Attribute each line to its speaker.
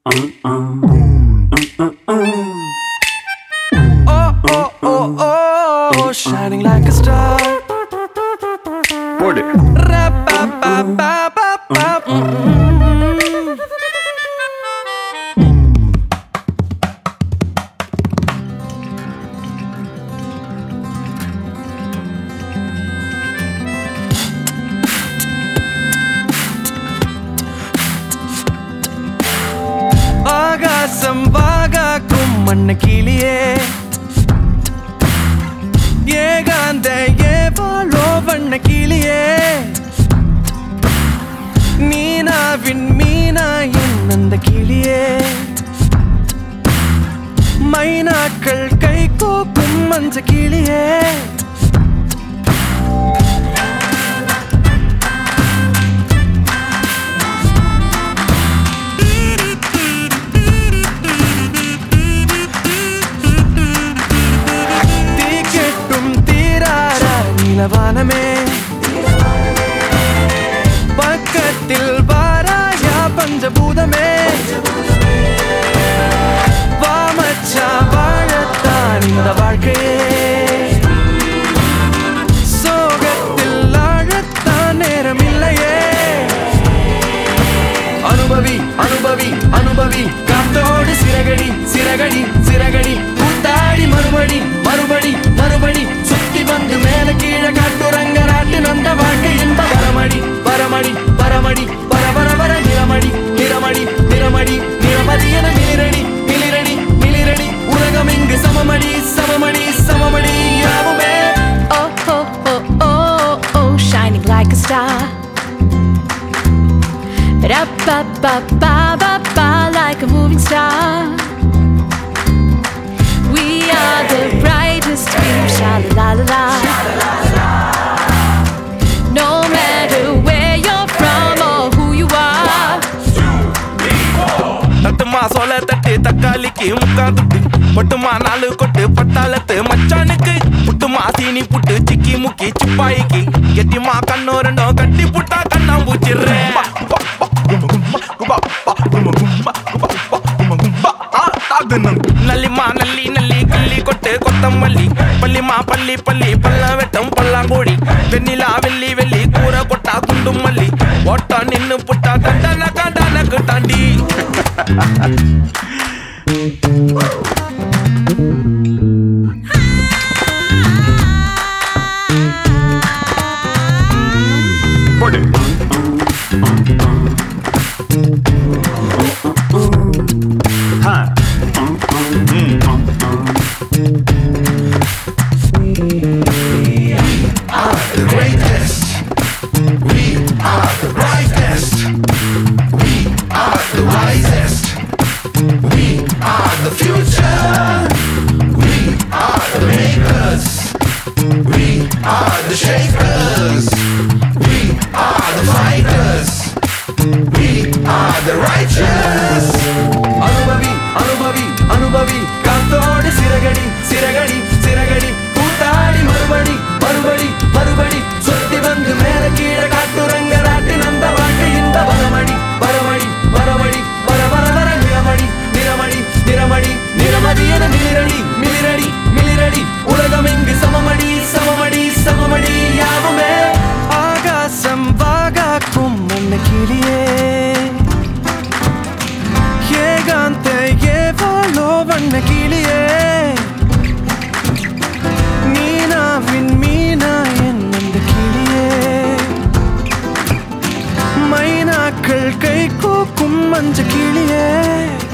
Speaker 1: Oh, oh, oh, oh, shining like a star.
Speaker 2: போடு
Speaker 1: Ra-ba-ba-ba-ba-ba. Mm-mm. ஆகாசம் வாகாக்கும் மண்ண கிளியே ஏகாந்த ஏவாளோ வண்ண கிளியே நீனாவின் மீனா என் அந்த கிளியே மைனாக்கள் கை கோக்கும் மஞ்ச கிளியே தீக்கெட்டும் தீராரா நிலவானமே பக்கத்தில் வாராயா பஞ்சபூதமே வாமச்சா வாழத்தான் இந்த வாழ்க்கையே சோகத்தில் ஆழத்தான் நேரம் இல்லையே அனுபவி அனுபவி அனுபவி காத்தோடு சிறகடி சிறகடி சிறகடி கூத்தாடி மறுபடி மறுபடி மறுபடி சுத்தி வந்து மேல கீழே காட்டுறங்க நாட்டு நந்த வாழ்க்கை என்ப வரமடி வரமடி வரமடி வர வர வர நிறமடி நிறமடி நிறமடி நிறமதி என மிளிரடி மிளிரடி மிளிரடி உலகம் இங்கு சமமடி சமமடி சமமடி யாவுமே
Speaker 3: Oh, oh, oh, oh, oh, shining like a star. Ra ba ba ba ba ba, like a moving star. We are the brightest beam, sha la la la la. No matter where you're from or who you are.
Speaker 1: தட்டுமா சோள தட்டு தக்காளிக்கு முக்கா துட்டு பொட்டுமா நாலு கொட்டு பட்டாளத்து மச்சானுக்கு புட்டுமா சீனி புட்டு சிக்கி முக்கி சிப்பாய்க்கு கெட்டிமா கண்ணோ ரெண்டும் கட்டி புட்டா கண்ணாம்பூச்சிடுறேன் நல்லிமா நல்லி நல்லி கிள்ளி கொட்டு கொத்தமல்லி பள்ளிமா பள்ளி பள்ளி பல்ல வெட்டம் பல்லாங்கோடி வெண்ணிலா வெள்ளி வெள்ளி கூற கொட்டா குண்டு மல்லி ஓட்டா நின்னு புட்டா கண்டன கண்டனக்கு தாண்டி
Speaker 2: போடு ஹா
Speaker 4: the greatest. We are the brightest. We are the wisest. We are the future. We are the makers. We are the shakers. We are the fighters. We are the righteous.
Speaker 1: அனுபவி அனுபவி அனுபவி காத்தோடு சிறகடி சிறகடி சிறகடி கூத்தாடி மறுபடி மறுபடி மறுபடி சுத்தி வந்து மேல கீழே காட்டுறங்க நாட்டு நந்த வாழ்க்கை இந்த வரமடி வரமடி வரமடி வர வர வர நிறமடி நிறமடி நிறமடி நிறமதி என மிளிரடி மிளிரடி மிளிரடி உலகம் இங்கு சமமடி சமமடி சமமடி யாவுமே ஆகாசம் வாகாக்கும் மண்ண கிளியே ஏகாந்த ஏவாளோ வண்ண கிளியே மீனாவின் மீனா என் அந்த கிளியே மைனாக்கள் கை கோக்கும் மஞ்ச கிளியே